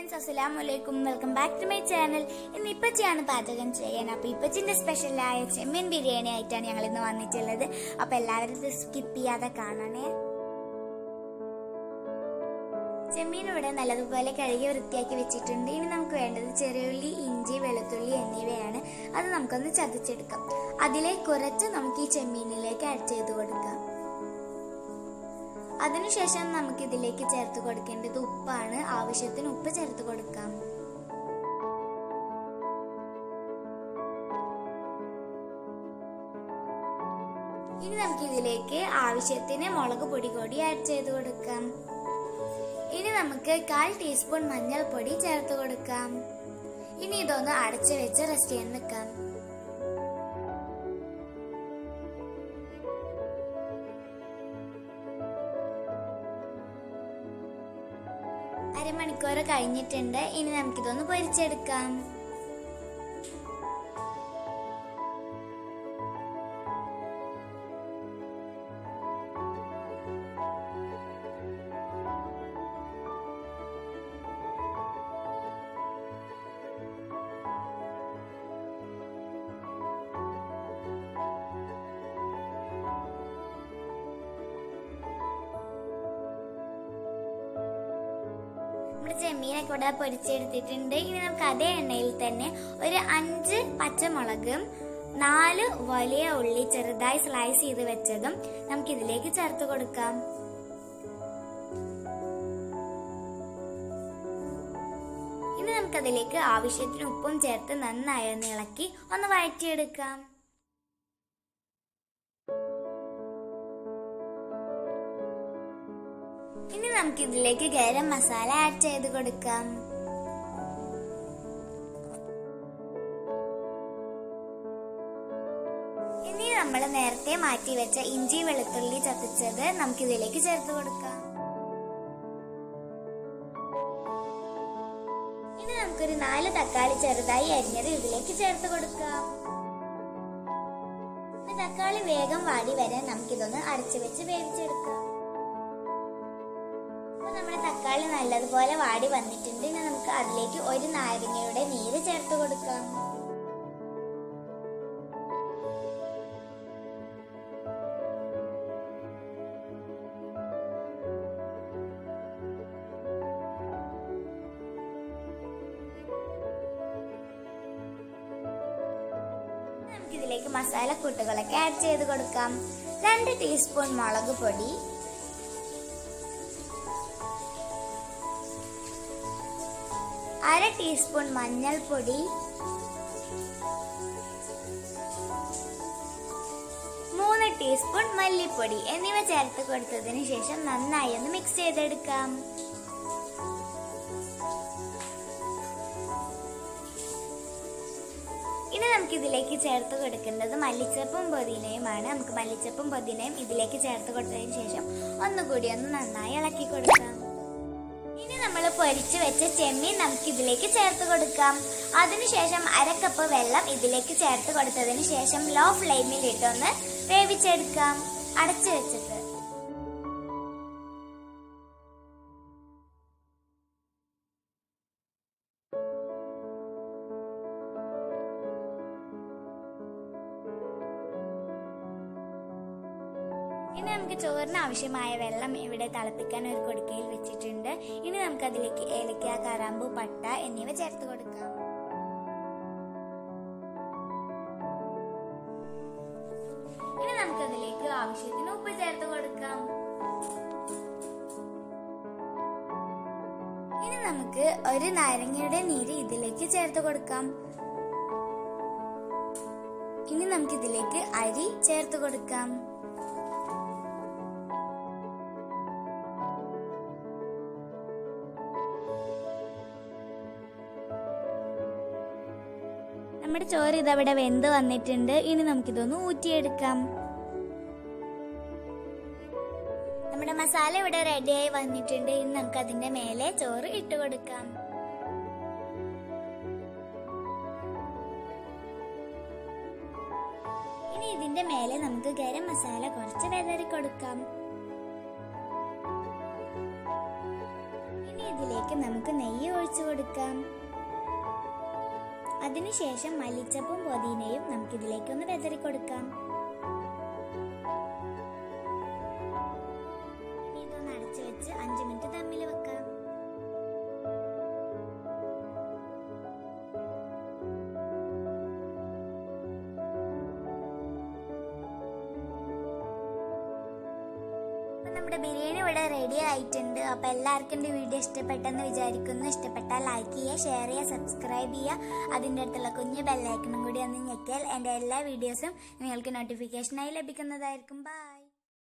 friends അസ്സലാമു അലൈക്കും welcome back to my channel ഇന്ന് ഇപ്പച്ചിയാണ് പാചകം ചെയ്യാൻ അപ്പൊ ഇപ്പച്ചിന്റെ സ്പെഷ്യലായ ചെമ്മീൻ ബിരിയാണി ആയിട്ടാണ് ഞങ്ങൾ ഇന്ന് വന്നിട്ടുള്ളത് അപ്പൊ എല്ലാവരും ഇത് സ്കിപ്പ് ചെയ്യാതെ കാണണേ ചെമ്മീൻ ഇവിടെ നല്ലതുപോലെ കഴുകി വൃത്തിയാക്കി വെച്ചിട്ടുണ്ട് ഇനി നമുക്ക് വേണ്ടത് ചെറിയുള്ളി ഇഞ്ചി വെളുത്തുള്ളി എന്നിവയാണ് അത് നമുക്കൊന്ന് ചതച്ചെടുക്കാം അതിലെ കുറച്ച് നമുക്ക് ഈ ചെമ്മീനിലേക്ക് ആഡ് ചെയ്ത് കൊടുക്കാം അതിനുശേഷം നമുക്ക് ഇതിലേക്ക് ചേർത്ത് കൊടുക്കേണ്ടത് ഉപ്പാണ് ആവശ്യത്തിന് ഉപ്പ് ചേർത്ത് കൊടുക്കാം ഇനി നമുക്ക് ഇതിലേക്ക് ആവശ്യത്തിന് മുളക് പൊടി കൂടി ആഡ് ചെയ്ത് കൊടുക്കാം ഇനി നമുക്ക് കാൽ ടീസ്പൂൺ മഞ്ഞൾപ്പൊടി ചേർത്ത് കൊടുക്കാം ഇനി ഇതൊന്ന് അടച്ചു വെച്ച് റെസ്റ്റ് ചെയ്യാൻ വെക്കാം അരമണിക്കൂർ കഴിഞ്ഞിട്ടുണ്ട് ഇനി നമുക്കിതൊന്ന് പൊരിച്ചെടുക്കാം നമ്മുടെ ചെമ്മീനൊക്കെ ഇവിടെ പൊരിച്ചെടുത്തിട്ടുണ്ട് ഇനി നമുക്ക് അതേ എണ്ണയിൽ തന്നെ ഒരു അഞ്ച് പച്ചമുളകും നാല് വലിയ ഉള്ളി ചെറുതായി സ്ലൈസ് ചെയ്ത് വെച്ചതും നമുക്ക് ഇതിലേക്ക് ചേർത്ത് കൊടുക്കാം ഇനി നമുക്കതിലേക്ക് ആവശ്യത്തിന് ഉപ്പും ചേർത്ത് നന്നായി ഒന്ന് ഇളക്കി ഒന്ന് വഴറ്റിയെടുക്കാം ഇനി നമുക്ക് ഇതിലേക്ക് ഗരം മസാല ആഡ് ചെയ്ത് കൊടുക്കാം ഇനി നമ്മൾ നേരത്തെ മാറ്റി വെച്ച ഇഞ്ചി വെളുത്തുള്ളി ചതച്ചത് നമുക്ക് ഇതിലേക്ക് ചേർത്ത് കൊടുക്കാം ഇനി നമുക്കൊരു നാല് തക്കാളി ചെറുതായി അരിഞ്ഞത് ഇതിലേക്ക് ചേർത്ത് കൊടുക്കാം ഇനി തക്കാളി വേഗം വാടി വരാൻ നമുക്കിതൊന്ന് അരച്ചു വെച്ച് വേവിച്ചെടുക്കാം അപ്പൊ നമ്മുടെ തക്കാളി നല്ലതുപോലെ വാടി വന്നിട്ടുണ്ട് ഇനി നമുക്ക് അതിലേക്ക് ഒരു നാരങ്ങയുടെ നീര് ചേർത്ത് കൊടുക്കാം നമുക്ക് ഇതിലേക്ക് മസാലക്കൂട്ടുകളൊക്കെ ആഡ് ചെയ്ത് കൊടുക്കാം രണ്ട് ടീസ്പൂൺ മുളക് പൊടി അര ടീസ്പൂൺ മഞ്ഞൾപ്പൊടി മൂന്ന് ടീസ്പൂൺ മല്ലിപ്പൊടി എന്നിവ ചേർത്ത് കൊടുത്തതിന് ശേഷം നന്നായി ഒന്ന് മിക്സ് ചെയ്തെടുക്കാം ഇനി നമുക്ക് ഇതിലേക്ക് ചേർത്ത് കൊടുക്കേണ്ടത് മല്ലിച്ചപ്പും പുതിനയുമാണ് നമുക്ക് മല്ലിച്ചപ്പും പുതിനയും ഇതിലേക്ക് ചേർത്ത് കൊടുത്തതിന് ശേഷം ഒന്നുകൂടി ഒന്ന് നന്നായി ഇളക്കി കൊടുക്കാം ഇനി നമ്മൾ പൊരിച്ചു വെച്ച ചെമ്മീൻ നമുക്ക് ഇതിലേക്ക് ചേർത്ത് കൊടുക്കാം അതിനുശേഷം അരക്കപ്പ് വെള്ളം ഇതിലേക്ക് ചേർത്ത് കൊടുത്തതിന് ശേഷം ലോ ഫ്ലെയിമിൽ ഇട്ടൊന്ന് വേവിച്ചെടുക്കാം അടച്ചു വെച്ചിട്ട് ഇനി നമുക്ക് ചോറിന് ആവശ്യമായ വെള്ളം ഇവിടെ തിളപ്പിക്കാൻ ഒരു കൊടുക്കയിൽ വെച്ചിട്ടുണ്ട് ഇനി നമുക്ക് അതിലേക്ക് ഏലക്ക കറാമ്പു പട്ട എന്നിവ ചേർത്ത് കൊടുക്കാം ഇനി നമുക്ക് അതിലേക്ക് ആവശ്യത്തിന് ഉപ്പ് ചേർത്ത് കൊടുക്കാം ഇനി നമുക്ക് ഒരു നാരങ്ങയുടെ നീര് ഇതിലേക്ക് ചേർത്ത് കൊടുക്കാം ഇനി നമുക്ക് ഇതിലേക്ക് അരി ചേർത്ത് കൊടുക്കാം നമ്മുടെ ചോറ് ഇതവിടെ വെന്ത് വന്നിട്ടുണ്ട് ഇനി നമുക്കിതൊന്ന് ഊറ്റിയെടുക്കാം നമ്മുടെ മസാല ഇവിടെ റെഡിയായി വന്നിട്ടുണ്ട് ഇനി നമുക്ക് അതിന്റെ മേലെ ചോറ് ഇട്ട് കൊടുക്കാം ഇനി ഇതിന്റെ മേലെ നമുക്ക് ഗരം മസാല കുറച്ച് വെതറി കൊടുക്കാം ഇനി ഇതിലേക്ക് ഇതിലേക്ക് നമുക്ക് നെയ്യ് ഒഴിച്ചു കൊടുക്കാം അതിനുശേഷം മല്ലിച്ചപ്പും പൊതിനയും നമുക്ക് ഇതിലേക്ക് ഒന്ന് വെതറി കൊടുക്കാം ഇനി ഇതൊന്ന് അടച്ചു വെച്ച് അഞ്ചു മിനിറ്റ് തമ്മിൽ വെക്കാം അപ്പൊ നമ്മുടെ ബിരിയാണി ഇവിടെ റെഡി ആയിട്ടുണ്ട് അപ്പൊ എല്ലാവർക്കും എൻ്റെ വീഡിയോ ഇഷ്ടപ്പെട്ടെന്ന് വിചാരിക്കുന്നു ഇഷ്ടപ്പെട്ടാൽ ലൈക്ക് ചെയ്യുക ഷെയർ ചെയ്യുക സബ്സ്ക്രൈബ് ചെയ്യുക അതിൻ്റെ അടുത്തുള്ള കുഞ്ഞു ബെല്ലൈക്കണും കൂടി ഒന്ന് ഞെക്കിയാൽ എൻ്റെ എല്ലാ വീഡിയോസും നിങ്ങൾക്ക് നോട്ടിഫിക്കേഷനായി ലഭിക്കുന്നതായിരിക്കും ബൈ